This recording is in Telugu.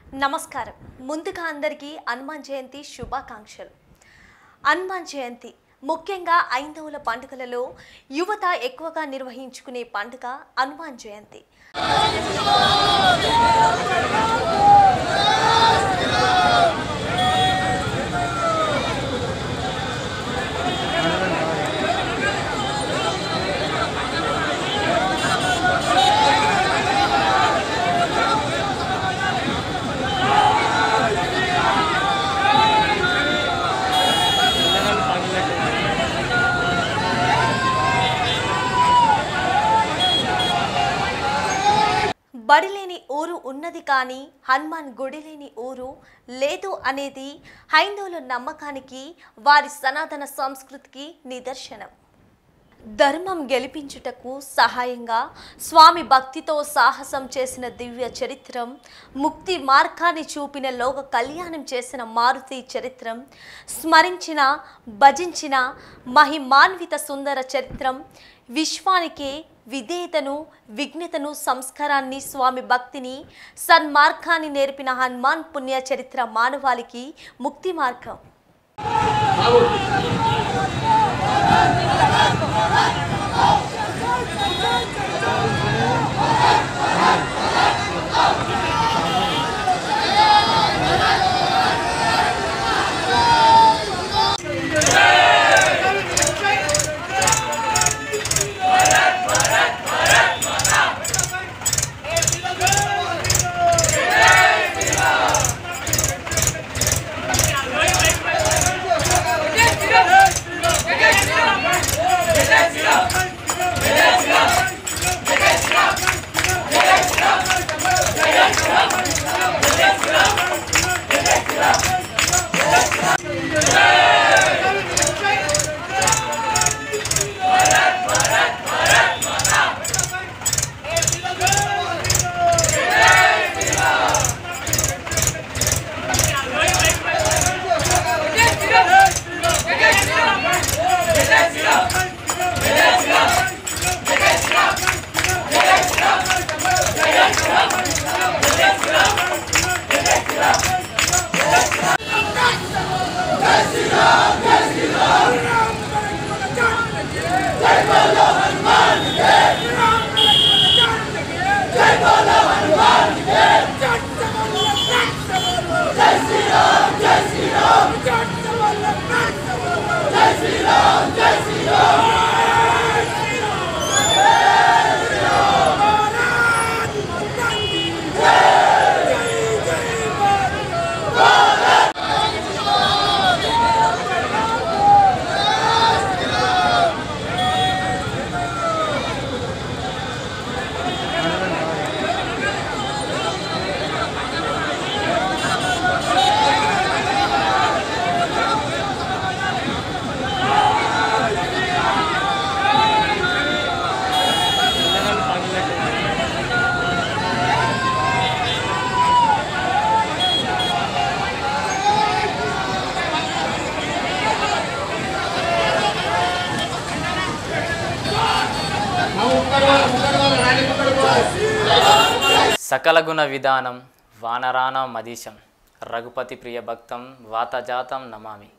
నమస్కారం ముందుగా అందరికీ హనుమాన్ జయంతి శుభాకాంక్షలు హనుమాన్ జయంతి ముఖ్యంగా ఐదవుల పండుగలలో యువత ఎక్కువగా నిర్వహించుకునే పండుగ హనుమాన్ జయంతి బడిలేని ఊరు ఉన్నది కానీ హనుమాన్ గుడి లేని ఊరు లేదు అనేది హైందవుల నమ్మకానికి వారి సనాతన సంస్కృతికి నిదర్శనం ధర్మం గెలిపించుటకు సహాయంగా స్వామి భక్తితో సాహసం చేసిన దివ్య చరిత్రం ముక్తి మార్గాన్ని చూపిన లోక కళ్యాణం చేసిన మారుతి చరిత్రం స్మరించిన భజించిన మహిమాన్విత సుందర చరిత్రం విశ్వానికి విధేయతను విఘ్నతను సంస్కారాన్ని స్వామి భక్తిని సన్మార్గాన్ని నేర్పిన హనుమాన్ పుణ్య చరిత్ర మానవాళికి ముక్తి మార్గం సకల గుణ విధానం వానరాణ మదీశం రఘుపతి ప్రియ భక్తం వాతజాతం నమామి